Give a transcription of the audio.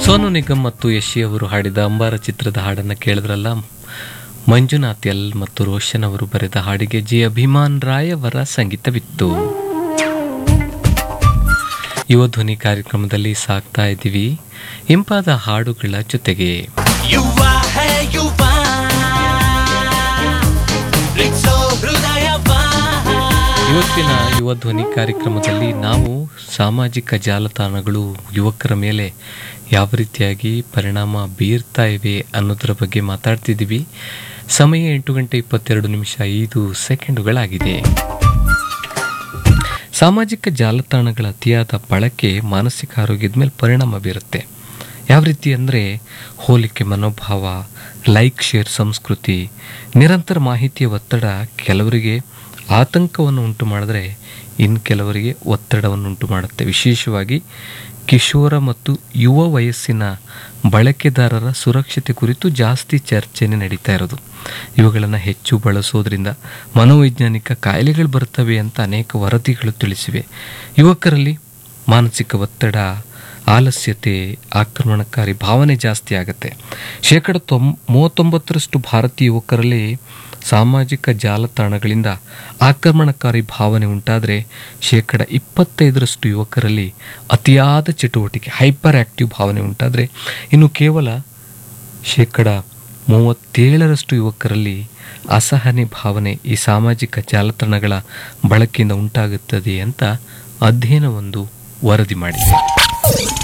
ಸೋನು ನಿಗಮ್ ಮತ್ತು ಯಶಿ ಅವರು ಹಾಡಿದ ಅಂಬಾರ ಚಿತ್ರದ ಹಾಡನ್ನು ಕೇಳಿದ್ರಲ್ಲ ಮಂಜುನಾಥ್ ಎಲ್ ಮತ್ತು ರೋಷನ್ ಅವರು ಬರೆದ ಹಾಡಿಗೆ ಜಿ ಅಭಿಮಾನ್ ರಾಯ್ ಅವರ ಸಂಗೀತವಿತ್ತು ಯುವ ಧ್ವನಿ ಕಾರ್ಯಕ್ರಮದಲ್ಲಿ ಸಾಕ್ತಾ ಇದ್ದೀವಿ ಇಂಪಾದ ಹಾಡುಗಳ ಜೊತೆಗೆ ಯುವ ಹೇ ಯುವ ರಿಕ್ಸೋ ಹೃದಯವ ಇವತ್ತಿನ ಯುವ ಧ್ವನಿ ಕಾರ್ಯಕ್ರಮದಲ್ಲಿ ನಾವು ಸಾಮಾಜಿಕ ಜಾಲತಾಣಗಳು ಯುವಕರ ಮೇಲೆ ಯಾವ ರೀತಿಯಾಗಿ ಪರಿಣಾಮ ಬೀರ್ತಾ ಇವೆ ಅನ್ನೋದರ ಬಗ್ಗೆ ಮಾತಾಡ್ತಿದ್ದೀವಿ ಸಮಯ ಎಂಟು ಗಂಟೆ ಇಪ್ಪತ್ತೆರಡು ನಿಮಿಷ ಐದು ಸೆಕೆಂಡುಗಳಾಗಿದೆ ಸಾಮಾಜಿಕ ಜಾಲತಾಣಗಳ ಅತಿಯಾದ ಬಳಕೆ ಮಾನಸಿಕ ಆರೋಗ್ಯದ ಮೇಲೆ ಪರಿಣಾಮ ಬೀರುತ್ತೆ ಯಾವ ರೀತಿ ಅಂದರೆ ಹೋಲಿಕೆ ಮನೋಭಾವ ಲೈಕ್ ಶೇರ್ ಸಂಸ್ಕೃತಿ ನಿರಂತರ ಮಾಹಿತಿಯ ಒತ್ತಡ ಕೆಲವರಿಗೆ ಆತಂಕವನ್ನು ಉಂಟು ಮಾಡಿದ್ರೆ ಇನ್ನು ಕೆಲವರಿಗೆ ಒತ್ತಡವನ್ನು ಉಂಟು ಮಾಡುತ್ತೆ ವಿಶೇಷವಾಗಿ ಕಿಶೋರ ಮತ್ತು ಯುವ ವಯಸ್ಸಿನ ಬಳಕೆದಾರರ ಸುರಕ್ಷತೆ ಕುರಿತು ಜಾಸ್ತಿ ಚರ್ಚೆನೆ ನಡೀತಾ ಇರೋದು ಇವುಗಳನ್ನು ಹೆಚ್ಚು ಬಳಸೋದ್ರಿಂದ ಮನೋವೈಜ್ಞಾನಿಕ ಕಾಯಿಲೆಗಳು ಬರ್ತವೆ ಅಂತ ಅನೇಕ ವರದಿಗಳು ತಿಳಿಸಿವೆ ಯುವಕರಲ್ಲಿ ಮಾನಸಿಕ ಒತ್ತಡ ಆಲಸ್ಯತೆ ಆಕ್ರಮಣಕಾರಿ ಭಾವನೆ ಜಾಸ್ತಿ ಆಗುತ್ತೆ ಶೇಕಡ ತೊಂಬ ಮೂವತ್ತೊಂಬತ್ತರಷ್ಟು ಭಾರತೀಯ ಯುವಕರಲ್ಲಿ ಸಾಮಾಜಿಕ ಜಾಲತಾಣಗಳಿಂದ ಆಕ್ರಮಣಕಾರಿ ಭಾವನೆ ಉಂಟಾದರೆ ಶೇಕಡ ಇಪ್ಪತ್ತೈದರಷ್ಟು ಯುವಕರಲ್ಲಿ ಅತಿಯಾದ ಚಟುವಟಿಕೆ ಹೈಪರ್ ಆಕ್ಟಿವ್ ಭಾವನೆ ಉಂಟಾದರೆ ಇನ್ನು ಕೇವಲ ಶೇಕಡ ಮೂವತ್ತೇಳರಷ್ಟು ಯುವಕರಲ್ಲಿ ಅಸಹನೆ ಭಾವನೆ ಈ ಸಾಮಾಜಿಕ ಜಾಲತಾಣಗಳ ಬಳಕೆಯಿಂದ ಉಂಟಾಗುತ್ತದೆ ಅಂತ ಅಧ್ಯಯನವೊಂದು ವರದಿ ಮಾಡಿದೆ